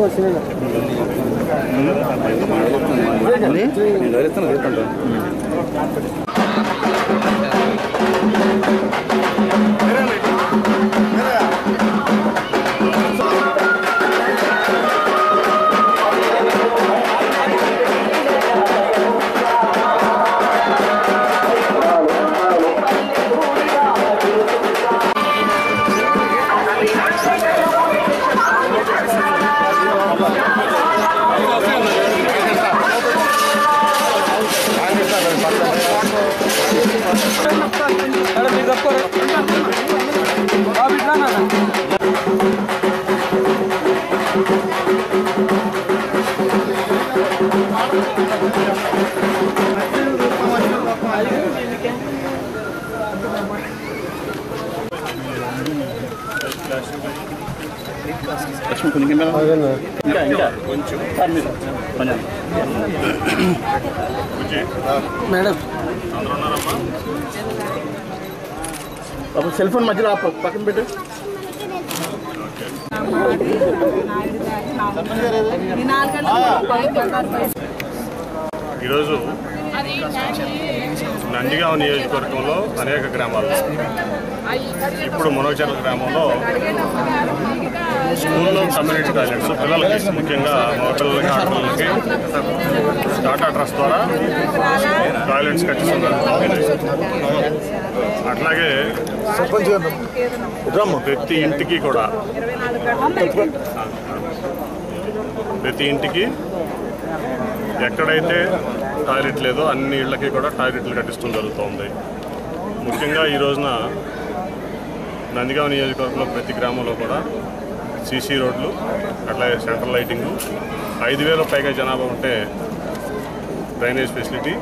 madam cell phone మధ్యలో ఆపు, పక్కన పెట్టు ఈరోజు నందిగాం నియోజకవర్గంలో అనేక గ్రామాల్లో ఇప్పుడు మునగచర్ల గ్రామంలో స్కూల్లో కమ్యూనిటీ టాయిలెట్స్ పిల్లలకి ముఖ్యంగా మగపిల్లలకి ఆడపిల్లలకి టాటా ట్రస్ట్ ద్వారా టాయిలెట్స్ కట్టిస్తున్నారు అట్లాగే ప్రతి ఇంటికి కూడా ప్రతి ఇంటికి ఎక్కడైతే టాయిలెట్ లేదో అన్ని ఇళ్ళకి కూడా టాయిలెట్లు కట్టించడం జరుగుతోంది ముఖ్యంగా ఈ రోజున నందిగాం నియోజకవర్గంలో ప్రతి గ్రామంలో కూడా సీసీ రోడ్లు అట్లాగే సెంట్రల్ లైటింగ్ ఐదు వేల పైగా జనాభా ఉంటే డ్రైనేజ్ ఫెసిలిటీ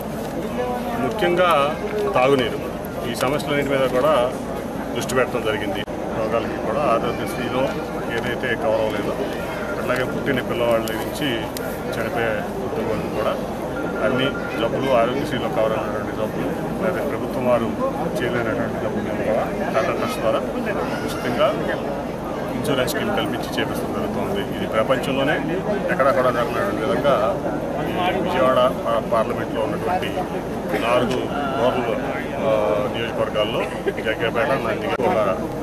ముఖ్యంగా తాగునీరు ఈ సమస్యలన్నింటి మీద కూడా దృష్టి పెట్టడం జరిగింది రోగాలకి కూడా ఆరోగ్యశ్రీలో ఏదైతే కవర్ అవ్వలేదో అట్లాగే పుట్టిన పిల్లవాళ్ళ నుంచి చనిపోయే కుటుంబాలు కూడా అన్ని జబ్బులు ఆరోగ్యశ్రీలో కవర్ అయినటువంటి జబ్బులు లేదా ప్రభుత్వం వారు చేయలేనటువంటి జబ్బులు కూడా టాటా ట్రస్ట్ ద్వారా ఉచితంగా ఇన్సూరెన్స్ స్కీమ్ కల్పించి చేపిస్తూ జరుగుతుంది ఇది ప్రపంచంలోనే ఎక్కడా కూడా జరగనటువంటి విధంగా ఈ విజయవాడ పా- పార్లమెంట్లో ఉన్నటువంటి నాలుగు రూరల్ ఆ, నియోజకవర్గాల్లో జగ్గేపేట నందిగా ఒక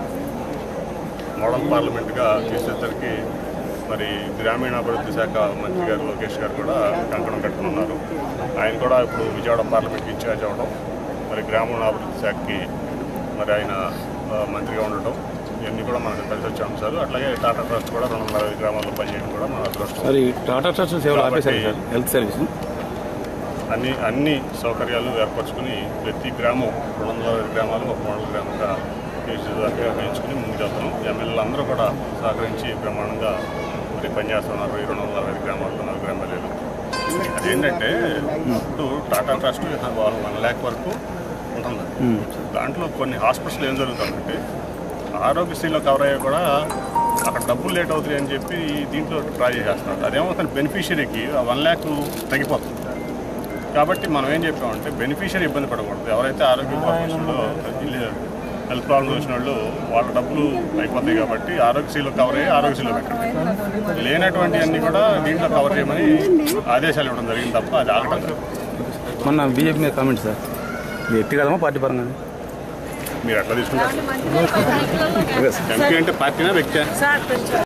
మోడల్ పార్లమెంట్గా తీసేసరికి మరి గ్రామీణాభివృద్ధి శాఖ మంత్రి గారు లోకేష్ గారు కూడా కంకణం కట్టుకున్నారు ఆయన కూడా ఇప్పుడు విజయవాడ పార్లమెంట్కి ఇన్ఛార్జ్ అవ్వడం మరి గ్రామీణాభివృద్ధి శాఖకి మరి ఆయన ఆ, మంత్రిగా ఉండటం ఇవన్నీ కూడా మనకు కలిసి వచ్చే అంశాలు అట్లాగే టాటా ట్రస్ట్ కూడా రెండు వందల అరవై గ్రామాల్లో పనిచేయడం కూడా మన అదృష్టం మరి టాటా ట్రస్ట్ సేవలు ఆపేశారు సార్ హెల్త్ సర్వీస్ అన్ని అన్ని సౌకర్యాలు ఏర్పరచుకుని ప్రతి గ్రామం రెండు వందల అరవై గ్రామాలు ఒక మోడల్ గ్రామంగా తీర్చిదిద్దాక వేయించుకుని ముందుకు వెళ్తున్నాం ఎమ్మెల్యేలు అందరూ కూడా సహకరించి బ్రహ్మాండంగా మరి పనిచేస్తున్నారు ఈ రెండు వందల అరవై గ్రామాల్లో నలుగురు ఎమ్మెల్యేలు అదేంటంటే ఇప్పుడు టాటా ట్రస్ట్ వాళ్ళు వన్ ల్యాక్ వరకు ఉంటుంది దాంట్లో కొన్ని హాస్పిటల్స్ ఏం జరుగుతుందంటే ఆరోగ్యశ్రీలో కవర్ అయ్యే కూడా అక్కడ డబ్బులు లేట్ అవుతాయి అని చెప్పి దీంట్లో ట్రై చేస్తున్నారు అదేమవుతుంది బెనిఫిషియరీకి ఆ వన్ ల్యాక్ తగ్గిపోతుంది కాబట్టి మనం ఏం చెప్పామంటే బెనిఫిషియరీ ఇబ్బంది పడకూడదు ఎవరైతే ఆరోగ్య కార్పొరేషన్లో హెల్త్ ప్రాబ్లమ్స్ వచ్చిన వాళ్ళు వాళ్ళ డబ్బులు అయిపోతాయి కాబట్టి ఆరోగ్యశ్రీలో కవర్ అయ్యి ఆరోగ్యశ్రీలో పెట్టండి లేనటువంటి అన్ని కూడా దీంట్లో కవర్ చేయమని ఆదేశాలు ఇవ్వడం జరిగింది తప్ప అది ఆగటం లేదు మొన్న బీజేపీ మీద కామెంట్ సార్ ఇది వ్యక్తిగతమా పార్టీ పరంగా మీరు ఎట్లా తీసుకుంటారు ఎంపీ అంటే పార్టీనా వ్యక్తి